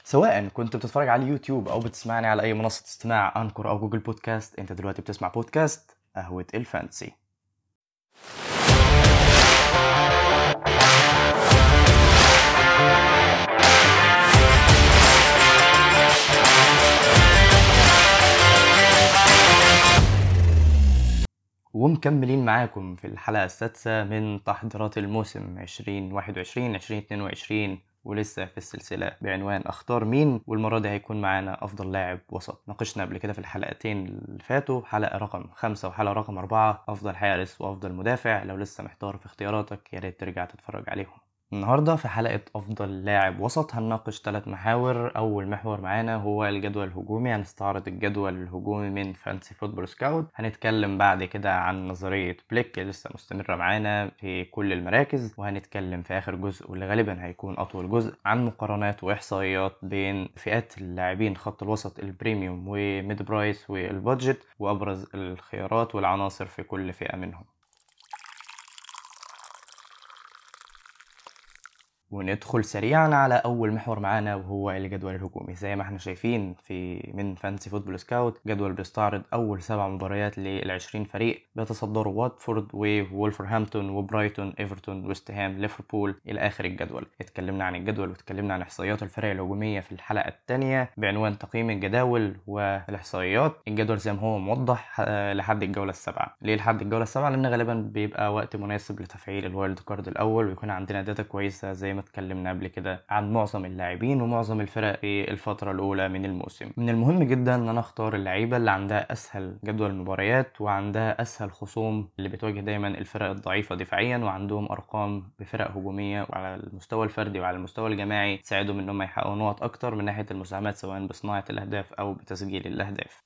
سواء كنت بتتفرج على اليوتيوب او بتسمعني على اي منصه استماع انكر او جوجل بودكاست انت دلوقتي بتسمع بودكاست قهوه الفانسي ومكملين معاكم في الحلقة السادسة من تحضيرات الموسم 2021 2022 ولسه في السلسلة بعنوان اختار مين والمرة دي هيكون معانا افضل لاعب وسط ناقشنا قبل كده في الحلقتين اللي فاتوا حلقة رقم خمسة وحلقة رقم أربعة افضل حارس وافضل مدافع لو لسه محتار في اختياراتك يا ريت ترجع تتفرج عليهم النهارده في حلقة أفضل لاعب وسط هنناقش ثلاث محاور أول محور معانا هو الجدول الهجومي هنستعرض الجدول الهجومي من فانسي فوتبول سكاوت هنتكلم بعد كده عن نظرية بليك اللي لسه مستمرة معانا في كل المراكز وهنتكلم في آخر جزء واللي غالبا هيكون أطول جزء عن مقارنات وإحصائيات بين فئات اللاعبين خط الوسط البريميوم وميد برايس والبادجت وأبرز الخيارات والعناصر في كل فئة منهم وندخل سريعا على اول محور معانا وهو الجدول الهجومي زي ما احنا شايفين في من فانسي فوتبول سكاوت جدول بيستعرض اول سبع مباريات لل20 فريق بيتصدروا واتفورد وولفرهامبتون وبرايتون ايفرتون ويست هام ليفربول الى اخر الجدول اتكلمنا عن الجدول واتكلمنا عن احصائيات الفرق الهجوميه في الحلقه الثانيه بعنوان تقييم الجداول والاحصائيات الجدول زي ما هو موضح آه، لحد الجوله السابعه ليه لحد الجوله السابعه لان غالبا بيبقى وقت مناسب لتفعيل الوايلد كارد الاول ويكون عندنا داتا كويسه زي ما اتكلمنا قبل كده عن معظم اللاعبين ومعظم الفرق في الفترة الأولى من الموسم من المهم جدا إن أنا أختار اللعيبة اللي عندها أسهل جدول مباريات وعندها أسهل خصوم اللي بتواجه دايما الفرق الضعيفة دفاعيا وعندهم أرقام بفرق هجومية وعلى المستوى الفردي وعلى المستوى الجماعي تساعدهم إنهم يحققوا نقط أكتر من ناحية المساهمات سواء بصناعة الأهداف أو بتسجيل الأهداف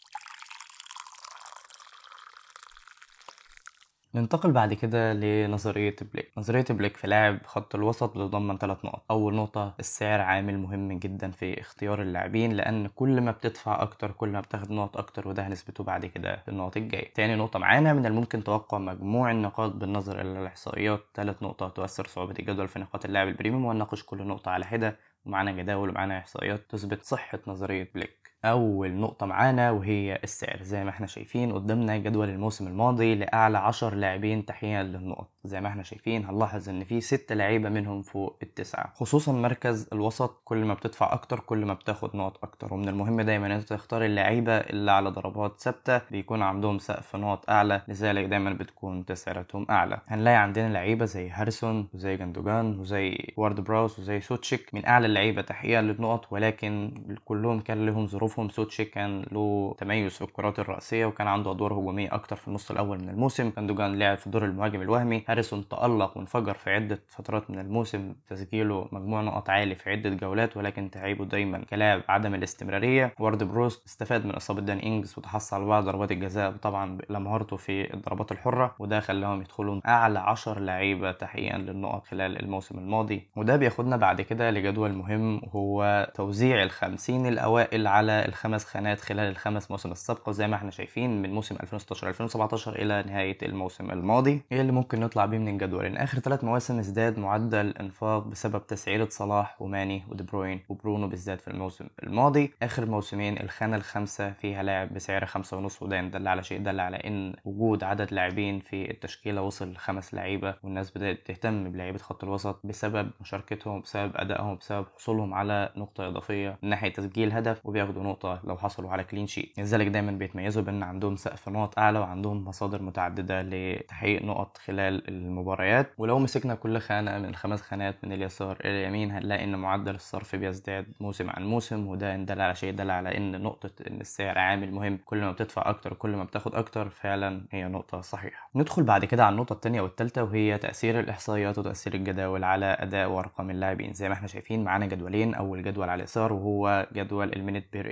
ننتقل بعد كده لنظرية بليك نظرية بليك في لاعب خط الوسط بتضمن ثلاث نقط أول نقطة السعر عامل مهم جدا في اختيار اللاعبين لأن كل ما بتدفع أكتر كل ما بتاخد نقط أكتر وده هنثبته بعد كده في النقط الجاية تاني نقطة معانا من الممكن توقع مجموع النقاط بالنظر إلى الإحصائيات ثلاث نقطة تؤثر صعوبة الجدول في نقاط اللاعب البريميوم وهنناقش كل نقطة على حدة ومعانا جداول ومعانا إحصائيات تثبت صحة نظرية بليك أول نقطة معانا وهي السعر زي ما احنا شايفين قدامنا جدول الموسم الماضي لأعلى عشر لاعبين تحقيقا للنقط زي ما احنا شايفين هنلاحظ ان في ست لعيبة منهم فوق التسعة خصوصا مركز الوسط كل ما بتدفع اكتر كل ما بتاخد نقط اكتر ومن المهم دايما ان انت تختار اللعيبة اللي على ضربات ثابتة بيكون عندهم سقف نقط اعلى لذلك دايما بتكون تسعيرتهم اعلى هنلاقي عندنا لعيبة زي هاريسون وزي جندوجان وزي وارد براوس وزي سوتشيك من اعلى اللعيبة تحقيقا للنقط ولكن كلهم كان لهم ظروفهم سوتشيك كان له تميز في الكرات الرأسية وكان عنده ادوار هجومية اكتر في النص الاول من الموسم جندوجان لعب في دور المهاجم الوهمي هاريسون تألق وانفجر في عدة فترات من الموسم تسجيله مجموع نقط عالي في عدة جولات ولكن تعيبه دايما كلاعب عدم الاستمرارية وارد بروست استفاد من إصابة دان إنجز وتحصل على بعض ضربات الجزاء طبعا لمهارته في الضربات الحرة وده خلاهم يدخلوا أعلى عشر لعيبة تحقيقا للنقط خلال الموسم الماضي وده بياخدنا بعد كده لجدول مهم هو توزيع الخمسين الأوائل على الخمس خانات خلال الخمس مواسم السابقة وزي ما احنا شايفين من موسم 2016 2017 إلى نهاية الموسم الماضي ايه اللي ممكن نطلع بيه من الجدول ان اخر ثلاث مواسم ازداد معدل الانفاق بسبب تسعيرة صلاح وماني ودي بروين وبرونو بالذات في الموسم الماضي اخر موسمين الخانة الخامسة فيها لاعب بسعر خمسة ونص وده دل على شيء دل على ان وجود عدد لاعبين في التشكيلة وصل لخمس لعيبة والناس بدأت تهتم بلعيبة خط الوسط بسبب مشاركتهم بسبب ادائهم بسبب حصولهم على نقطة اضافية من ناحية تسجيل هدف وبياخدوا نقطة لو حصلوا على كلين شيت لذلك دايما بيتميزوا بان عندهم سقف نقط اعلى وعندهم مصادر متعددة لتحقيق نقط خلال المباريات ولو مسكنا كل خانة من الخمس خانات من اليسار إلى اليمين هنلاقي إن معدل الصرف بيزداد موسم عن موسم وده إن دل على شيء دل على إن نقطة إن السعر عامل مهم كل ما بتدفع أكتر كل ما بتاخد أكتر فعلا هي نقطة صحيحة ندخل بعد كده على النقطة التانية والتالتة وهي تأثير الإحصائيات وتأثير الجداول على أداء وأرقام اللاعبين زي ما احنا شايفين معانا جدولين أول جدول على اليسار وهو جدول المينت بير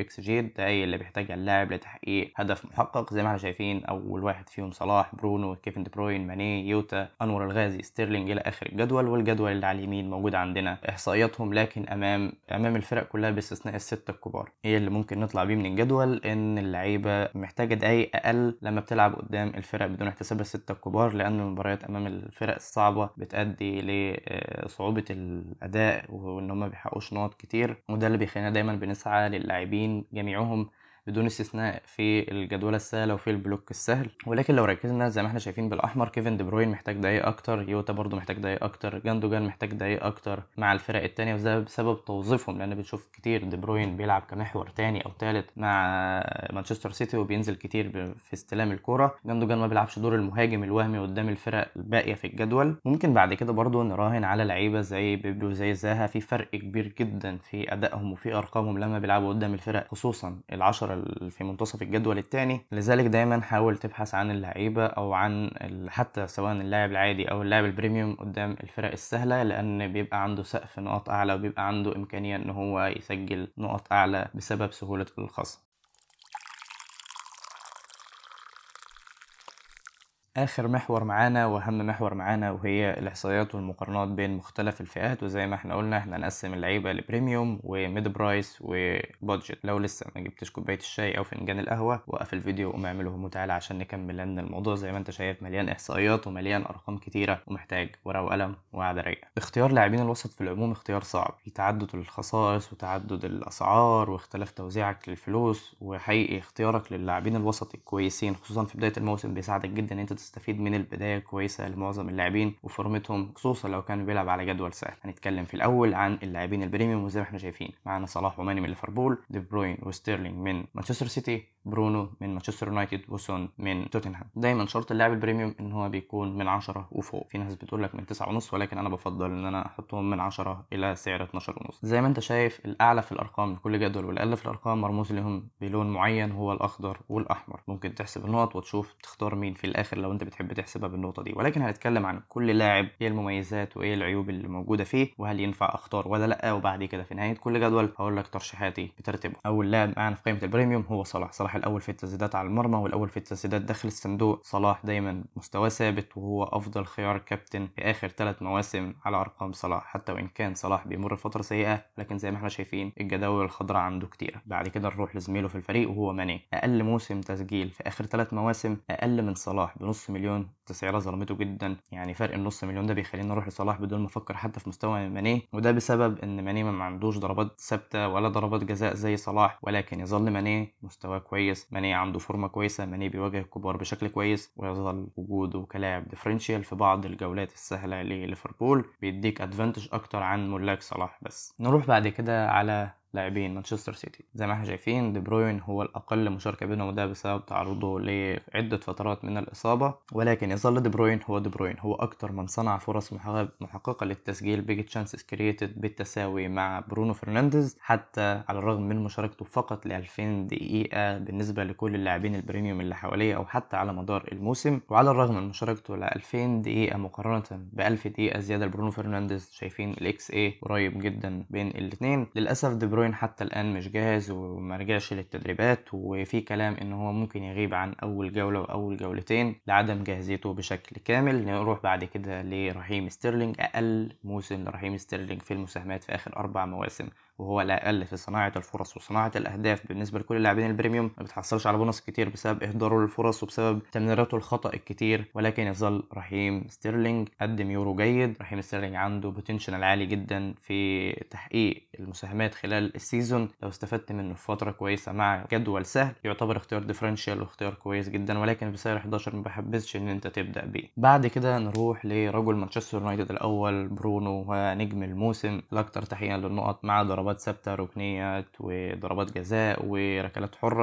اكس جي الدقايق اللي بيحتاجها اللاعب لتحقيق هدف محقق زي ما احنا شايفين اول واحد فيهم صلاح برونو كيفن دي بروين ماني يوتا انور الغازي ستيرلينج الى اخر الجدول والجدول اللي على اليمين موجود عندنا احصائياتهم لكن امام امام الفرق كلها باستثناء الستة الكبار هي اللي ممكن نطلع بيه من الجدول ان اللعيبه محتاجه دقايق اقل لما بتلعب قدام الفرق بدون احتساب الستة الكبار لان المباريات امام الفرق الصعبه بتؤدي لصعوبه الاداء وان هم بيحققوش نقط كتير وده اللي بيخلينا دايما بنسعى للاعبين جميعهم بدون استثناء في الجدولة السهلة وفي البلوك السهل ولكن لو ركزنا زي ما احنا شايفين بالاحمر كيفن دي بروين محتاج دقايق اكتر يوتا برضو محتاج دقايق اكتر جاندوجان محتاج دقايق اكتر مع الفرق التانية وده بسبب توظيفهم لان بنشوف كتير دي بروين بيلعب كمحور تاني او تالت مع مانشستر سيتي وبينزل كتير في استلام الكرة جاندوجان ما بيلعبش دور المهاجم الوهمي قدام الفرق الباقية في الجدول ممكن بعد كده برضو نراهن على لعيبة زي بيبي وزي زاها في فرق كبير جدا في ادائهم وفي ارقامهم لما بيلعبوا قدام الفرق خصوصا العشرة اللي في منتصف الجدول الثاني لذلك دايما حاول تبحث عن اللعيبه او عن حتى سواء اللاعب العادي او اللاعب البريميوم قدام الفرق السهله لان بيبقى عنده سقف نقط اعلى وبيبقى عنده امكانيه ان هو يسجل نقط اعلى بسبب سهوله الخصم اخر محور معانا واهم محور معانا وهي الاحصائيات والمقارنات بين مختلف الفئات وزي ما احنا قلنا احنا نقسم اللعيبه لبريميوم وميد برايس وبادجت لو لسه ما جبتش كوبايه الشاي او فنجان القهوه وقف الفيديو وقوم اعمله متعالى عشان نكمل لان الموضوع زي ما انت شايف مليان احصائيات ومليان ارقام كتيره ومحتاج ورقه وقلم وقعده رايقه اختيار لاعبين الوسط في العموم اختيار صعب في تعدد الخصائص وتعدد الاسعار واختلاف توزيعك للفلوس وحقيقي اختيارك للاعبين الوسط الكويسين خصوصا في بدايه الموسم بيساعدك جدا ان انت تستفيد من البدايه كويسه لمعظم اللاعبين وفورمتهم خصوصا لو كان بيلعب على جدول سهل هنتكلم في الاول عن اللاعبين البريميوم وزي ما احنا شايفين معانا صلاح وماني من ليفربول دي بروين وستيرلينج من مانشستر سيتي برونو من مانشستر يونايتد وسون من توتنهام دايما شرط اللاعب البريميوم ان هو بيكون من 10 وفوق في ناس بتقول لك من 9 ونص ولكن انا بفضل ان انا احطهم من 10 الى سعر 12 ونص زي ما انت شايف الاعلى في الارقام لكل جدول والاقل في الارقام مرموز لهم بلون معين هو الاخضر والاحمر ممكن تحسب النقط وتشوف تختار مين في الاخر لو انت بتحب تحسبها بالنقطه دي ولكن هنتكلم عن كل لاعب ايه المميزات وايه العيوب اللي موجوده فيه وهل ينفع اختار ولا لا وبعد كده في نهايه كل جدول هقول لك ترشيحاتي بترتيبه اول لاعب معانا في قائمه البريميوم هو صلاح صلاح الاول في التسديدات على المرمى والاول في التسديدات داخل الصندوق صلاح دايما مستواه ثابت وهو افضل خيار كابتن في اخر ثلاث مواسم على ارقام صلاح حتى وان كان صلاح بيمر فتره سيئه لكن زي ما احنا شايفين الجداول الخضراء عنده كتيره بعد كده نروح لزميله في الفريق وهو ماني اقل موسم تسجيل في اخر ثلاث مواسم اقل من صلاح بنص مليون تسعيره ظلمته جدا يعني فرق النص مليون ده بيخليني اروح لصلاح بدون ما افكر حتى في مستوى ماني وده بسبب ان ماني ما عندوش ضربات ثابته ولا ضربات جزاء زي صلاح ولكن يظل ماني مستواه كويس ماني عنده فورمه كويسه ماني بيواجه الكبار بشكل كويس ويظل وجوده كلاعب ديفرنشيال في بعض الجولات السهله لليفربول بيديك ادفانتج اكتر عن ملاك صلاح بس نروح بعد كده على لاعبين مانشستر سيتي زي ما احنا شايفين دي بروين هو الاقل مشاركه بينهم وده بسبب تعرضه لعده فترات من الاصابه ولكن يظل دي بروين هو دي بروين هو اكتر من صنع فرص محققه للتسجيل بيج تشانسز كرييتد بالتساوي مع برونو فرنانديز حتى على الرغم من مشاركته فقط ل 2000 دقيقه بالنسبه لكل اللاعبين البريميوم اللي حواليه او حتى على مدار الموسم وعلى الرغم من مشاركته ل 2000 دقيقه مقارنه ب 1000 دقيقه زياده لبرونو فرنانديز شايفين الاكس اي قريب جدا بين الاثنين للاسف دي بروين حتى الآن مش جاهز وما رجعش للتدريبات وفي كلام إن هو ممكن يغيب عن أول جولة وأول جولتين لعدم جاهزيته بشكل كامل نروح بعد كده لرحيم ستيرلينج أقل موسم لرحيم ستيرلينج في المساهمات في آخر أربع مواسم وهو الأقل في صناعة الفرص وصناعة الأهداف بالنسبة لكل اللاعبين البريميوم ما بتحصلش على بونص كتير بسبب إهداره للفرص وبسبب تمريراته الخطأ الكتير ولكن يظل رحيم ستيرلينج قدم يورو جيد رحيم ستيرلينج عنده بوتنشال عالي جدا في تحقيق المساهمات خلال السيزون لو استفدت منه في فترة كويسة مع جدول سهل يعتبر اختيار ديفرنشال واختيار كويس جدا ولكن بسعر 11 ما بحبذش ان انت تبدأ بيه بعد كده نروح لرجل مانشستر يونايتد الأول برونو ونجم الموسم الأكثر تحقيقا للنقط مع ضربات ثابتة ركنيات وضربات جزاء وركلات حرة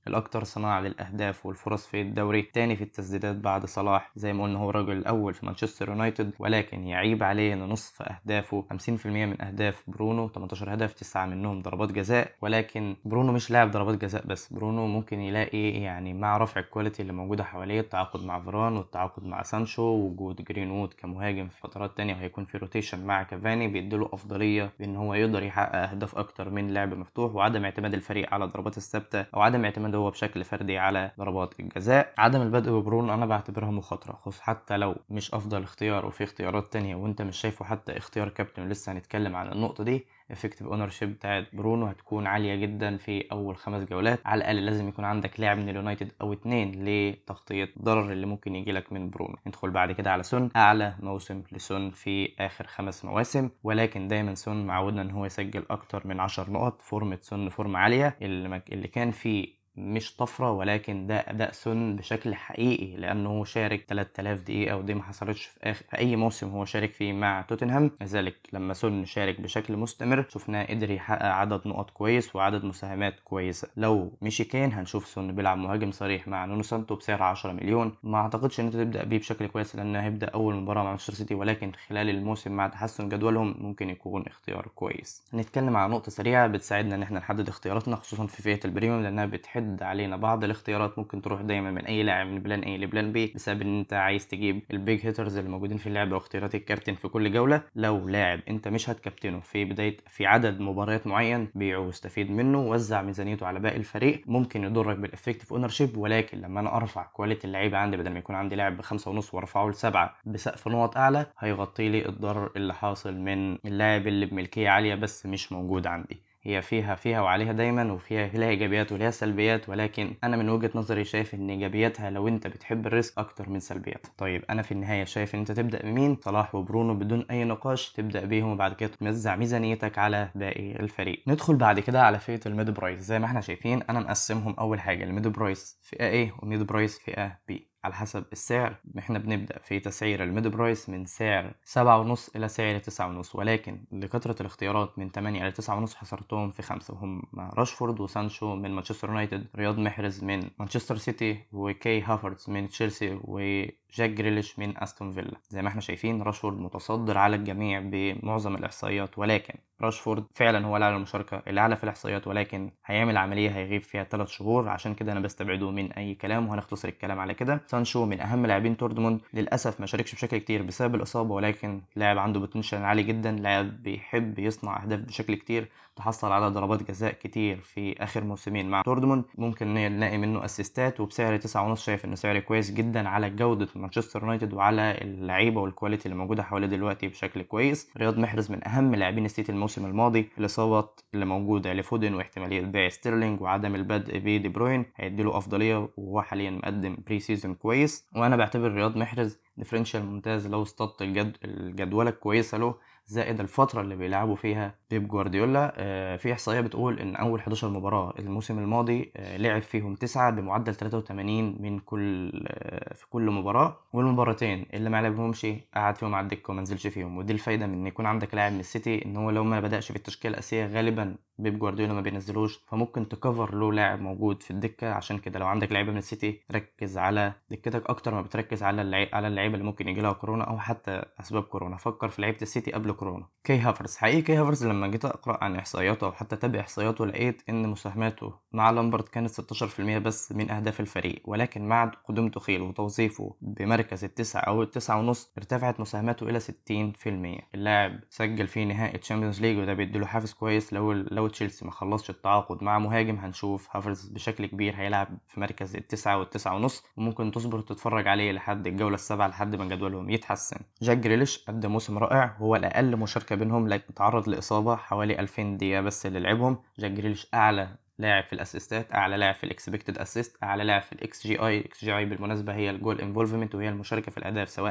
الاكثر صناعه للاهداف والفرص في الدوري تاني في التسديدات بعد صلاح زي ما قلنا هو الرجل الاول في مانشستر يونايتد ولكن يعيب عليه ان نصف اهدافه 50% من اهداف برونو 18 هدف 9 منهم ضربات جزاء ولكن برونو مش لاعب ضربات جزاء بس برونو ممكن يلاقي يعني مع رفع الكواليتي اللي موجوده حواليه التعاقد مع فران والتعاقد مع سانشو وجود جرين وود كمهاجم في فترات تانية وهيكون في روتيشن مع كافاني بيديله افضليه بان هو يقدر يحقق اهداف اكتر من لعب مفتوح وعدم اعتماد الفريق على ضربات الثابته او عدم اعتماده هو بشكل فردي على ضربات الجزاء عدم البدء ببرونو انا بعتبرها مخاطره خصوصا حتى لو مش افضل اختيار وفي اختيارات تانية وانت مش شايفه حتى اختيار كابتن لسه هنتكلم عن النقطه دي افكتيف اونر شيب بتاعت برونو هتكون عاليه جدا في اول خمس جولات على الاقل لازم يكون عندك لاعب من اليونايتد او اتنين لتغطيه الضرر اللي ممكن يجي لك من برونو ندخل بعد كده على سون اعلى موسم لسون في اخر خمس مواسم ولكن دايما سون معودنا ان هو يسجل اكتر من 10 نقط فورمه سون فورمه عاليه اللي, مك... اللي كان فيه مش طفرة ولكن ده أداء سون بشكل حقيقي لأنه هو شارك 3000 دقيقة ودي ما حصلتش في, آخر في أي موسم هو شارك فيه مع توتنهام لذلك لما سون شارك بشكل مستمر شفناه قدر يحقق عدد نقط كويس وعدد مساهمات كويسة لو مشي كين هنشوف سون بيلعب مهاجم صريح مع نونو سانتو بسعر 10 مليون ما أعتقدش إن أنت تبدأ بيه بشكل كويس لأنه هيبدأ أول مباراة مع مانشستر سيتي ولكن خلال الموسم مع تحسن جدولهم ممكن يكون اختيار كويس هنتكلم عن نقطة سريعة بتساعدنا إن احنا نحدد اختياراتنا خصوصا في فئة البريميوم لأنها بتحد علينا بعض الاختيارات ممكن تروح دايما من اي لاعب من بلان اي لبلان بي بسبب ان انت عايز تجيب البيج هيترز اللي موجودين في اللعبه واختيارات الكابتن في كل جوله لو لاعب انت مش هتكابتنه في بدايه في عدد مباريات معين بيعه واستفيد منه وزع ميزانيته على باقي الفريق ممكن يضرك بالافكتيف اونر شيب ولكن لما انا ارفع كواليتي اللعيبه عندي بدل ما يكون عندي لاعب بخمسة ونص وارفعه لسبعة بسقف نقط اعلى هيغطي لي الضرر اللي حاصل من اللاعب اللي بملكيه عاليه بس مش موجود عندي هي فيها فيها وعليها دايما وفيها لها ايجابيات ولها سلبيات ولكن انا من وجهه نظري شايف ان ايجابياتها لو انت بتحب الريسك اكتر من سلبياتها طيب انا في النهايه شايف ان انت تبدا بمين صلاح وبرونو بدون اي نقاش تبدا بيهم وبعد كده توزع ميزانيتك على باقي الفريق ندخل بعد كده على فئه الميد برايس زي ما احنا شايفين انا مقسمهم اول حاجه الميد برايس فئه A وميد برايس فئه B على حسب السعر احنا بنبدأ في تسعير الميد برايس من سعر سبعة ونص إلى سعر تسعة ونص ولكن لكثرة الاختيارات من تمانية إلى تسعة ونص حصرتهم في خمسة وهم راشفورد وسانشو من مانشستر يونايتد رياض محرز من مانشستر سيتي وكي هافرتز من تشيلسي وجاك جريليش من استون فيلا زي ما احنا شايفين راشفورد متصدر على الجميع بمعظم الإحصائيات ولكن راشفورد فعلا هو الاعلى المشاركه الاعلى في الاحصائيات ولكن هيعمل عمليه هيغيب فيها 3 شهور عشان كده انا بستبعده من اي كلام وهنختصر الكلام على كده سانشو من اهم لاعبين تورتموند للاسف ما شاركش بشكل كتير بسبب الاصابه ولكن لاعب عنده بوتنشال عالي جدا لاعب بيحب يصنع اهداف بشكل كتير تحصل على ضربات جزاء كتير في اخر موسمين مع تورتموند ممكن نلاقي منه اسيستات وبسعر 9 ونص شايف انه سعر كويس جدا على جوده مانشستر يونايتد وعلى اللعيبه والكواليتي اللي موجوده حواليه دلوقتي بشكل كويس رياض محرز من اهم لاعبين السيتي الموسم الماضي الاصابات اللي موجوده لفودن واحتماليه بيع ستيرلينج وعدم البدء بدي بروين هيديله افضليه وهو حاليا مقدم بري سيزون كويس وانا بعتبر رياض محرز ديفرنشال ممتاز لو استطت الجد... الجدوله الكويسه له زائد الفترة اللي بيلعبوا فيها بيب جوارديولا آه، في إحصائية بتقول إن أول 11 مباراة الموسم الماضي آه، لعب فيهم تسعة بمعدل 83 من كل آه، في كل مباراة والمباراتين اللي ما لعبهمش قعد فيهم على الدكة وما نزلش فيهم ودي الفايدة من إن يكون عندك لاعب من السيتي إن هو لو ما بدأش في التشكيلة الأساسية غالبا بيب جوارديولا ما بينزلوش فممكن تكفر له لاعب موجود في الدكة عشان كده لو عندك لعيبة من السيتي ركز على دكتك أكتر ما بتركز على اللعيبة على اللعيبة اللي ممكن يجي لها كورونا أو حتى أسباب كورونا فكر في لعيبة السيتي قبل كورونا كي هافرز حقيقي كي هافرز لما جيت اقرا عن احصائياته او حتى اتابع احصائياته لقيت ان مساهماته مع لامبرد كانت 16% بس من اهداف الفريق ولكن مع قدوم توخيل وتوظيفه بمركز التسعة او التسعة ونص ارتفعت مساهماته الى 60% اللاعب سجل في نهائي تشامبيونز ليج وده بيديله حافز كويس لو لو تشيلسي ما خلصش التعاقد مع مهاجم هنشوف هافرز بشكل كبير هيلعب في مركز التسعة والتسعة ونص وممكن تصبر تتفرج عليه لحد الجولة السابعة لحد ما جدولهم يتحسن جاك جريليش قدم موسم رائع هو الاقل مشاركة بينهم لكن تعرض لإصابة حوالي 2000 دقيقة بس اللي لعبهم جاك جريليش أعلى لاعب في الاسيستات اعلى لاعب في الاكسبكتد اسيست اعلى لاعب في الاكس جي اي الاكس جي اي بالمناسبه هي الجول انفولفمنت وهي المشاركه في الاهداف سواء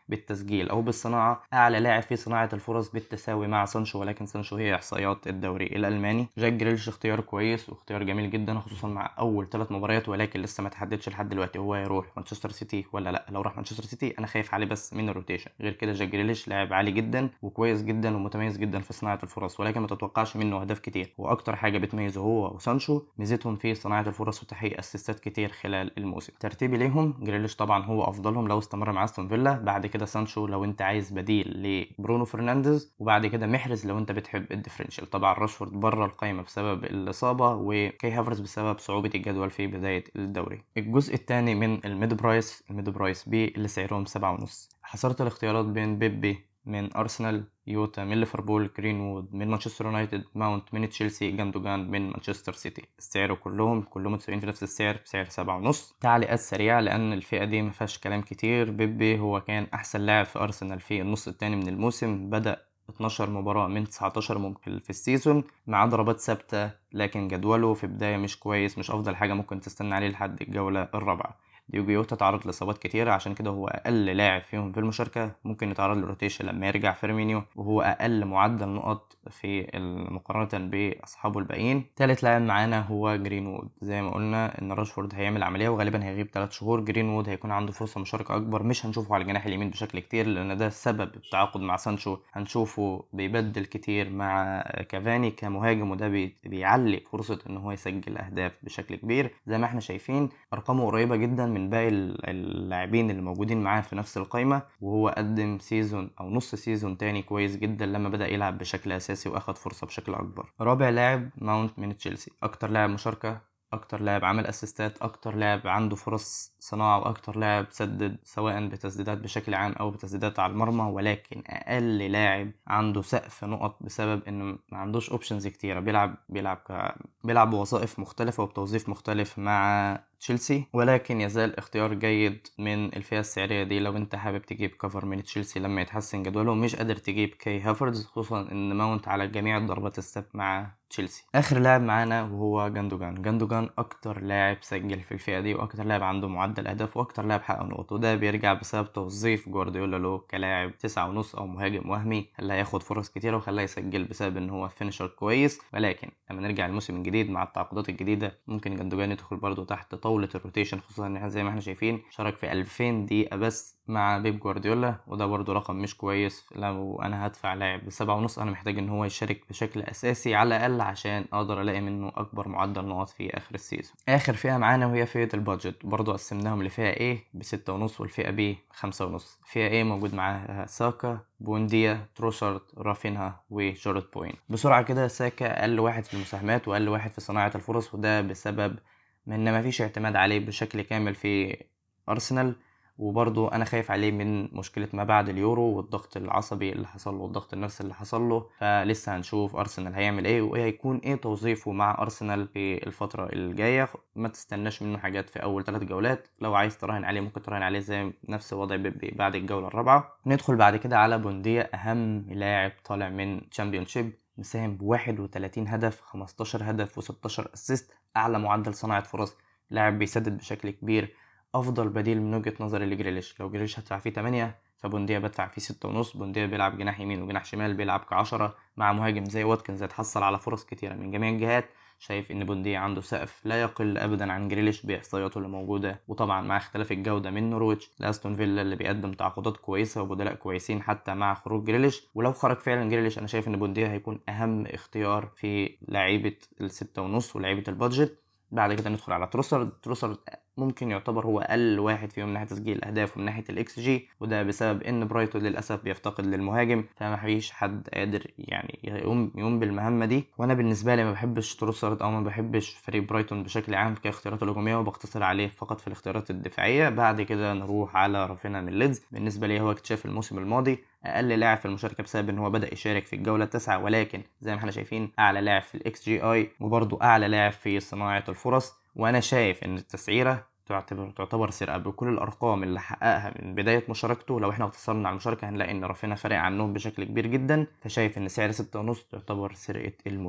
بالتسجيل او بالصناعه اعلى لاعب في صناعه الفرص بالتساوي مع سانشو ولكن سانشو هي احصائيات الدوري الالماني جاك جريليش اختيار كويس واختيار جميل جدا خصوصا مع اول ثلاث مباريات ولكن لسه ما تحددش لحد دلوقتي هو يروح مانشستر سيتي ولا لا لو راح مانشستر سيتي انا خايف عليه بس من الروتيشن غير كده جاك جريليش لاعب عالي جدا وكويس جدا ومتميز جدا في صناعه الفرص ولكن ما تتوقعش منه اهداف كتير واكتر حاجه بتميزه هو وسانشو ميزتهم في صناعه الفرص وتحقيق اسيستات كتير خلال الموسم ترتيبي ليهم جريليش طبعا هو افضلهم لو استمر مع استون فيلا بعد كده سانشو لو انت عايز بديل لبرونو فرنانديز وبعد كده محرز لو انت بتحب الديفرنشال طبعا راشفورد بره القائمه بسبب الاصابه وكي هافرز بسبب صعوبه الجدول في بدايه الدوري الجزء الثاني من الميد برايس الميد برايس بي اللي سعرهم سبعة ونص حصرت الاختيارات بين بيبي من ارسنال يوتا من ليفربول جرينوود من مانشستر يونايتد ماونت من تشيلسي جاندوجان من مانشستر سيتي السعر كلهم كلهم متساويين في نفس السعر بسعر سبعة ونص تعليقات سريعة لأن الفئة دي ما فيهاش كلام كتير بيبي هو كان أحسن لاعب في أرسنال في النص الثاني من الموسم بدأ 12 مباراة من 19 ممكن في السيزون مع ضربات ثابتة لكن جدوله في بداية مش كويس مش أفضل حاجة ممكن تستنى عليه لحد الجولة الرابعة ديوجو يوتا تعرض لإصابات كتيرة عشان كده هو أقل لاعب فيهم في المشاركة ممكن يتعرض للروتيشن لما يرجع فيرمينيو وهو أقل معدل نقط في مقارنة بأصحابه الباقيين تالت لاعب معانا هو جرينوود زي ما قلنا إن راشفورد هيعمل عملية وغالبا هيغيب تلات شهور جرينوود هيكون عنده فرصة مشاركة أكبر مش هنشوفه على الجناح اليمين بشكل كتير لأن ده سبب التعاقد مع سانشو هنشوفه بيبدل كتير مع كافاني كمهاجم وده بيعلي فرصة إن هو يسجل أهداف بشكل كبير زي ما احنا شايفين أرقامه قريبة جدا من باقي اللاعبين اللي موجودين معاه في نفس القايمة وهو قدم سيزون أو نص سيزون تاني كويس جدا لما بدأ يلعب بشكل أساسي وأخد فرصة بشكل أكبر رابع لاعب ماونت من تشيلسي أكتر لاعب مشاركة اكتر لاعب عمل اسيستات اكتر لاعب عنده فرص صناعه واكتر لاعب سدد سواء بتسديدات بشكل عام او بتسديدات على المرمى ولكن اقل لاعب عنده سقف نقط بسبب انه ما عندوش اوبشنز كتيره بيلعب بيلعب ك... بيلعب بوظائف مختلفه وبتوظيف مختلف مع تشيلسي ولكن يزال اختيار جيد من الفئة السعرية دي لو انت حابب تجيب كفر من تشيلسي لما يتحسن جدوله ومش قادر تجيب كي هافرز خصوصا ان ماونت على جميع الضربات الثابت مع تشيلسي اخر لاعب معانا وهو جاندوجان جاندوجان اكتر لاعب سجل في الفئة دي واكتر لاعب عنده معدل اهداف واكتر لاعب حقق نقط وده بيرجع بسبب توظيف جوارديولا له كلاعب تسعة ونص او مهاجم وهمي اللي هياخد فرص كتيرة وخلاه يسجل بسبب ان هو فينشر كويس ولكن لما نرجع الموسم الجديد مع التعاقدات الجديدة ممكن جاندوجان يدخل برضه تحت طاولة الروتيشن خصوصا ان احنا زي ما احنا شايفين شارك في 2000 دقيقة بس مع بيب جوارديولا وده برضه رقم مش كويس لو انا هدفع لاعب بسبعة ونص انا محتاج ان هو يشارك بشكل اساسي على الاقل عشان اقدر الاقي منه اكبر معدل نقط في اخر السيزون اخر فئة معانا وهي فئة البادجت برضه قسمناهم لفئة A بستة ونص والفئة B خمسة ونص فئة A موجود معاها ساكا بونديا تروسارد رافينها وجارد بوين بسرعة كده ساكا اقل واحد في المساهمات واقل واحد في صناعة الفرص وده بسبب ان مفيش اعتماد عليه بشكل كامل في ارسنال وبرضه انا خايف عليه من مشكله ما بعد اليورو والضغط العصبي اللي حصل له والضغط النفسي اللي حصل له فلسه هنشوف ارسنال هيعمل ايه وهيكون ايه توظيفه مع ارسنال في الفتره الجايه ما تستناش منه حاجات في اول ثلاث جولات لو عايز تراهن عليه ممكن تراهن عليه زي نفس وضع بيبي بعد الجوله الرابعه ندخل بعد كده على بونديا اهم لاعب طالع من تشامبيونشيب مساهم ب 31 هدف 15 هدف و16 اسيست اعلى معدل صناعه فرص لاعب بيسدد بشكل كبير افضل بديل من وجهه نظري لجريليش لو جريليش هدفع فيه 8 فبونديا بدفع فيه ستة ونص بونديا بيلعب جناح يمين وجناح شمال بيلعب كعشرة مع مهاجم زي واتكنز هيتحصل على فرص كتيرة من جميع الجهات شايف ان بونديا عنده سقف لا يقل ابدا عن جريليش باحصائياته اللي موجوده وطبعا مع اختلاف الجوده من نورويتش لاستون فيلا اللي بيقدم تعاقدات كويسه وبدلاء كويسين حتى مع خروج جريليش ولو خرج فعلا جريليش انا شايف ان بونديا هيكون اهم اختيار في لعيبه الستة ونص ولعيبه البادجت بعد كده ندخل على تروسرد تروسرد ممكن يعتبر هو اقل واحد فيهم من ناحيه تسجيل الاهداف ومن ناحيه الاكس جي وده بسبب ان برايتون للاسف بيفتقد للمهاجم فما فيش حد قادر يعني يقوم يقوم بالمهمه دي وانا بالنسبه لي ما بحبش تروسرد او ما بحبش فريق برايتون بشكل عام كاختيارات الهجوميه وبقتصر عليه فقط في الاختيارات الدفاعيه بعد كده نروح على رافينا من ليدز بالنسبه لي هو اكتشاف الموسم الماضي اقل لاعب في المشاركه بسبب ان هو بدا يشارك في الجوله التاسعه ولكن زي ما احنا شايفين اعلى لاعب في الاكس جي اي وبرده اعلى لاعب في صناعه الفرص وانا شايف ان التسعيره تعتبر تعتبر سرقه بكل الارقام اللي حققها من بدايه مشاركته لو احنا اقتصرنا على المشاركه هنلاقي ان رافينا فارق عنهم بشكل كبير جدا فشايف ان سعر ستة ونص تعتبر سرقه الموسم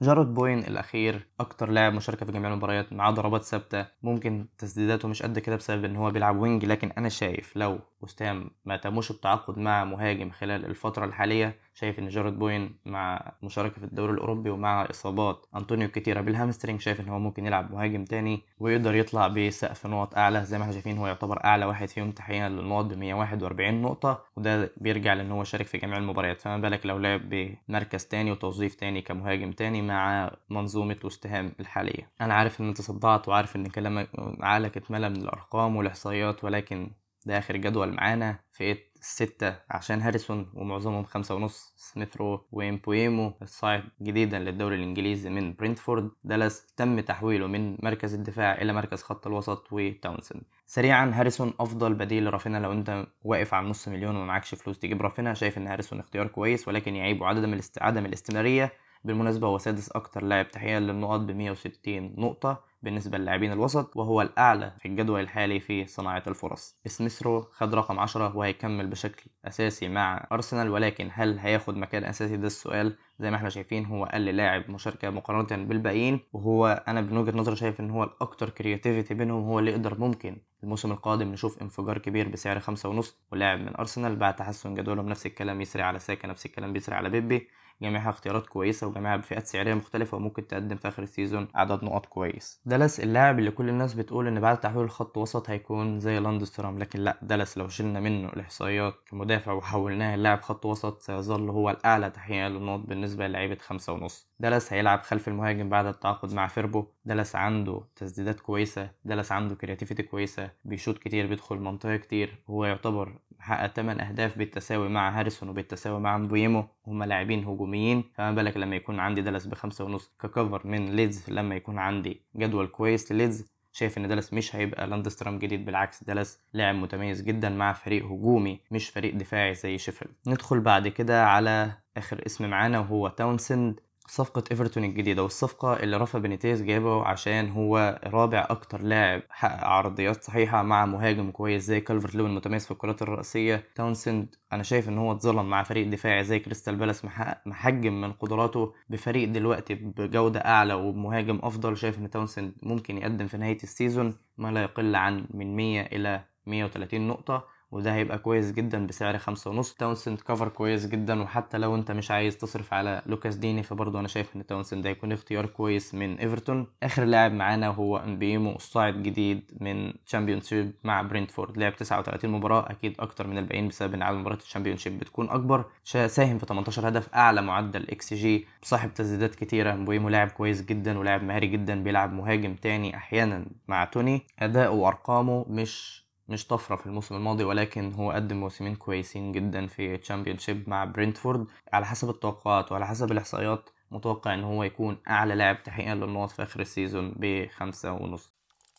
جارود بوين الاخير اكتر لاعب مشاركه في جميع المباريات معاه ضربات ثابته ممكن تسديداته مش قد كده بسبب ان هو بيلعب وينج لكن انا شايف لو وستام ما تموش التعاقد مع مهاجم خلال الفتره الحاليه شايف ان جارود بوين مع مشاركه في الدوري الاوروبي ومع اصابات انطونيو كتيرا بالهامسترينج شايف ان هو ممكن يلعب مهاجم تاني ويقدر يطلع بسقف نقط اعلى زي ما احنا شايفين هو يعتبر اعلى واحد فيهم تحقيقا للنقط ب 141 نقطه وده بيرجع لان هو شارك في جميع المباريات فما بالك لو لعب بمركز تاني وتوظيف تاني كمهاجم تاني مع منظومه وستهام الحاليه انا عارف ان انت صدعت وعارف ان كلامك عقلك اتملى من الارقام والاحصائيات ولكن ده اخر جدول معانا فئة الستة عشان هاريسون ومعظمهم خمسة ونص سميثرو وإمبويمو الصاعد جديدا للدوري الإنجليزي من برينتفورد دالاس تم تحويله من مركز الدفاع إلى مركز خط الوسط وتاونسند سريعا هاريسون أفضل بديل لرافينا لو أنت واقف على نص مليون ومعكش فلوس تجيب رافينا شايف إن هاريسون اختيار كويس ولكن يعيبه عدم عدم الاستمرارية بالمناسبة هو سادس أكتر لاعب تحقيقا للنقط ب 160 نقطة بالنسبة للاعبين الوسط وهو الأعلى في الجدول الحالي في صناعة الفرص سميثرو خد رقم 10 وهيكمل بشكل أساسي مع أرسنال ولكن هل هياخد مكان أساسي ده السؤال زي ما احنا شايفين هو أقل لاعب مشاركة مقارنة بالباقيين وهو أنا من وجهة نظري شايف إن هو الأكتر كرياتيفيتي بينهم هو اللي يقدر ممكن الموسم القادم نشوف انفجار كبير بسعر خمسة ونص ولاعب من أرسنال بعد تحسن جدولهم نفس الكلام يسري على ساكا نفس الكلام بيسري على بيبي جميعها اختيارات كويسة وجميعها بفئات سعرية مختلفة وممكن تقدم في آخر السيزون عدد نقط كويس دالاس اللاعب اللي كل الناس بتقول إن بعد تحويل الخط وسط هيكون زي لاندسترام لكن لا دالاس لو شلنا منه الإحصائيات كمدافع وحولناه للاعب خط وسط سيظل هو الأعلى تحقيقا للنقط بالنسبة للعيبة خمسة ونص دالاس هيلعب خلف المهاجم بعد التعاقد مع فيربو دالاس عنده تسديدات كويسة دالاس عنده كرياتيفيتي كويسة بيشوط كتير بيدخل منطقة كتير هو يعتبر حقق 8 أهداف بالتساوي مع هاريسون وبالتساوي مع مبويمو هما لاعبين هجوميين فما بالك لما يكون عندي دالاس بخمسة ونص ككفر من ليدز لما يكون عندي جدول كويس لليدز شايف ان دالاس مش هيبقى لاندسترام جديد بالعكس دالاس لاعب متميز جدا مع فريق هجومي مش فريق دفاعي زي شيفيلد ندخل بعد كده على اخر اسم معانا وهو تاونسند صفقة ايفرتون الجديدة والصفقة اللي رافا بينيتيز جابه عشان هو رابع أكتر لاعب حقق عرضيات صحيحة مع مهاجم كويس زي كالفرت لوين متميز في الكرات الرأسية تاونسند أنا شايف إن هو اتظلم مع فريق دفاعي زي كريستال بالاس محجم من قدراته بفريق دلوقتي بجودة أعلى وبمهاجم أفضل شايف إن تاونسند ممكن يقدم في نهاية السيزون ما لا يقل عن من 100 إلى 130 نقطة وده هيبقى كويس جدا بسعر خمسة ونص تاونسند كفر كويس جدا وحتى لو انت مش عايز تصرف على لوكاس ديني فبرضه انا شايف ان تاونسند هيكون اختيار كويس من ايفرتون اخر لاعب معانا هو امبيمو الصاعد جديد من تشامبيونشيب مع برينتفورد لعب 39 مباراة اكيد اكتر من الباقيين بسبب ان عدد مباريات الشامبيونشيب بتكون اكبر ساهم في 18 هدف اعلى معدل اكس جي صاحب تسديدات كتيرة امبيمو لاعب كويس جدا ولاعب مهاري جدا بيلعب مهاجم تاني احيانا مع توني اداؤه وارقامه مش مش طفرة في الموسم الماضي ولكن هو قدم موسمين كويسين جدا في تشامبيونشيب مع برينتفورد على حسب التوقعات وعلى حسب الإحصائيات متوقع إن هو يكون أعلى لاعب تحقيقا للنقط في آخر السيزون بخمسة ونص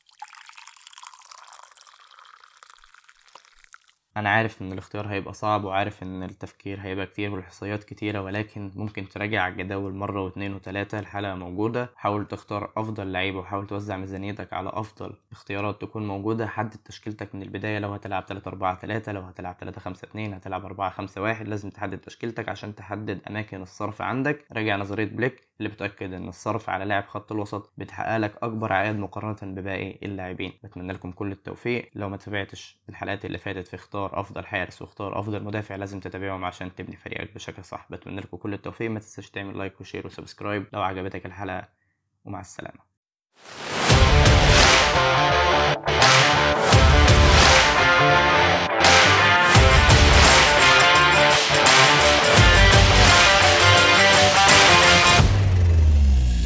انا عارف ان الاختيار هيبقى صعب وعارف ان التفكير هيبقى كتير والاحصائيات كتيره ولكن ممكن تراجع الجداول مره واثنين وثلاثه الحلقه موجوده حاول تختار افضل لعيبه وحاول توزع ميزانيتك على افضل اختيارات تكون موجوده حدد تشكيلتك من البدايه لو هتلعب 3 4 3 لو هتلعب 3 5 2 هتلعب 4 5 1 لازم تحدد تشكيلتك عشان تحدد اماكن الصرف عندك راجع نظريه بليك اللي بتأكد إن الصرف على لاعب خط الوسط بتحقق لك أكبر عائد مقارنة بباقي اللاعبين بتمنى لكم كل التوفيق لو ما تابعتش الحلقات اللي فاتت في اختار أفضل حارس واختار أفضل مدافع لازم تتابعهم عشان تبني فريقك بشكل صح بتمنى لكم كل التوفيق ما تنساش تعمل لايك وشير وسبسكرايب لو عجبتك الحلقة ومع السلامة